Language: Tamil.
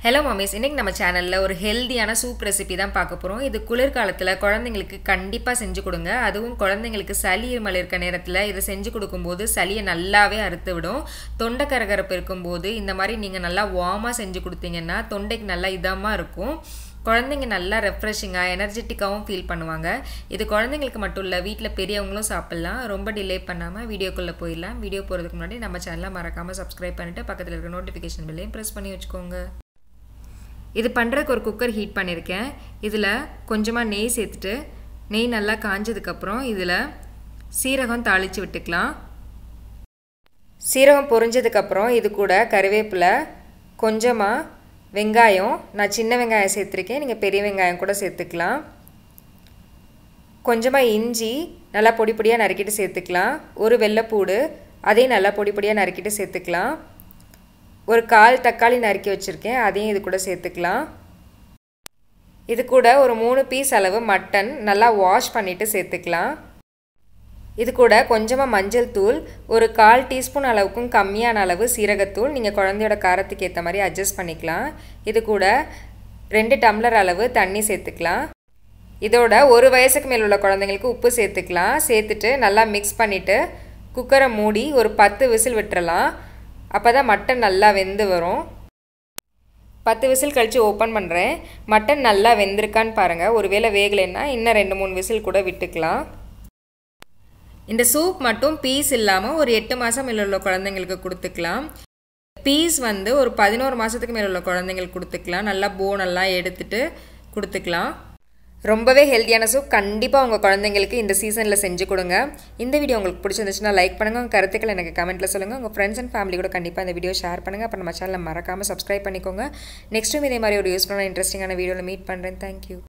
ஹலோ மம்மிஸ் இன்றைக்கி நம்ம சேனலில் ஒரு ஹெல்தியான சூப் ரெசிபி தான் பார்க்க போகிறோம் இது குளிர்காலத்தில் குழந்தைங்களுக்கு கண்டிப்பாக செஞ்சு கொடுங்க அதுவும் குழந்தைங்களுக்கு சளி இருமல் இருக்க நேரத்தில் இதை செஞ்சு கொடுக்கும்போது சளியை நல்லாவே அறுத்து விடும் தொண்டை கரகரப்பு இருக்கும்போது இந்த மாதிரி நீங்கள் நல்லா வார்மாக செஞ்சு கொடுத்தீங்கன்னா தொண்டைக்கு நல்லா இதமாக இருக்கும் குழந்தைங்க நல்லா ரெஃப்ரெஷிங்காக எனர்ஜெட்டிக்காகவும் ஃபீல் பண்ணுவாங்க இது குழந்தைங்களுக்கு மட்டும் இல்லை வீட்டில் பெரியவங்களும் சாப்பிட்லாம் ரொம்ப டிலே பண்ணாமல் வீடியோக்குள்ளே போயிடலாம் வீடியோ போகிறதுக்கு முன்னாடி நம்ம சேனலை மறக்காமல் சப்ஸ்கிரைப் பண்ணிவிட்டு பக்கத்தில் இருக்க நோட்டிஃபிகேஷன் பில்லையும் ப்ரெஸ் பண்ணி வச்சுக்கோங்க இது பண்ணுறதுக்கு ஒரு குக்கர் ஹீட் பண்ணியிருக்கேன் இதில் கொஞ்சமாக நெய் சேர்த்துட்டு நெய் நல்லா காஞ்சதுக்கப்புறம் இதில் சீரகம் தாளித்து விட்டுக்கலாம் சீரகம் பொரிஞ்சதுக்கப்புறம் இது கூட கருவேப்பிலை கொஞ்சமாக வெங்காயம் நான் சின்ன வெங்காயம் சேர்த்துருக்கேன் நீங்கள் பெரிய வெங்காயம் கூட சேர்த்துக்கலாம் கொஞ்சமாக இஞ்சி நல்லா பொடி பொடியாக நறுக்கிட்டு சேர்த்துக்கலாம் ஒரு வெள்ளைப்பூடு அதையும் நல்லா பொடி பொடியாக நறுக்கிட்டு சேர்த்துக்கலாம் ஒரு கால் தக்காளி நறுக்கி வச்சுருக்கேன் அதையும் இது கூட சேர்த்துக்கலாம் இது கூட ஒரு மூணு பீஸ் அளவு மட்டன் நல்லா வாஷ் பண்ணிவிட்டு சேர்த்துக்கலாம் இது கூட கொஞ்சமாக மஞ்சள் தூள் ஒரு கால் டீஸ்பூன் அளவுக்கும் கம்மியான அளவு சீரகத்தூள் நீங்கள் குழந்தையோட காரத்துக்கு ஏற்ற மாதிரி அட்ஜஸ்ட் பண்ணிக்கலாம் இது கூட ரெண்டு டம்ளர் அளவு தண்ணி சேர்த்துக்கலாம் இதோட ஒரு வயசுக்கு மேல் உள்ள குழந்தைங்களுக்கு உப்பு சேர்த்துக்கலாம் சேர்த்துட்டு நல்லா மிக்ஸ் பண்ணிவிட்டு குக்கரை மூடி ஒரு பத்து விசில் விட்டுறலாம் அப்போ தான் மட்டன் நல்லா வெந்து வரும் பத்து விசில் கழித்து ஓப்பன் பண்ணுறேன் மட்டன் நல்லா வெந்திருக்கான்னு பாருங்கள் ஒருவேளை வேகலைன்னா இன்னும் ரெண்டு மூணு விசில் கூட விட்டுக்கலாம் இந்த சூப் மட்டும் பீஸ் இல்லாமல் ஒரு எட்டு மாதம் மேலே உள்ள குழந்தைங்களுக்கு கொடுத்துக்கலாம் பீஸ் வந்து ஒரு பதினோரு மாதத்துக்கு மேலே உள்ள குழந்தைங்களுக்கு கொடுத்துக்கலாம் நல்லா போனெல்லாம் எடுத்துட்டு கொடுத்துக்கலாம் ரொம்பவே ஹெல்த்தியான சூப் கண்டிப்பாக உங்கள் குழந்தைங்களுக்கு இந்த சீசனில் செஞ்சு கொடுங்க இந்த வீடியோ உங்களுக்கு பிடிச்சிருந்துச்சுன்னா லைக் பண்ணுங்கள் உங்கள் கருத்துக்கள் எனக்கு கமெண்ட்டில் சொல்லுங்கள் உங்கள் ஃப்ரெண்ட்ஸ் அண்ட் ஃபேமிலி கூட கண்டிப்பாக இந்த வீடியோ ஷேர் பண்ணுங்கள் அப்புறம் நம்ம சேனலில் மறக்காமல் சப்ஸ்கிரைப் பண்ணிக்கோங்க நெக்ஸ்ட்டும் இதே மாதிரி ஒரு யூஸ்ஃபுல்லான இன்ட்ரெஸ்டிங்கான வீடியோவில் மீட் பண்ணுறேன் தேங்க்யூ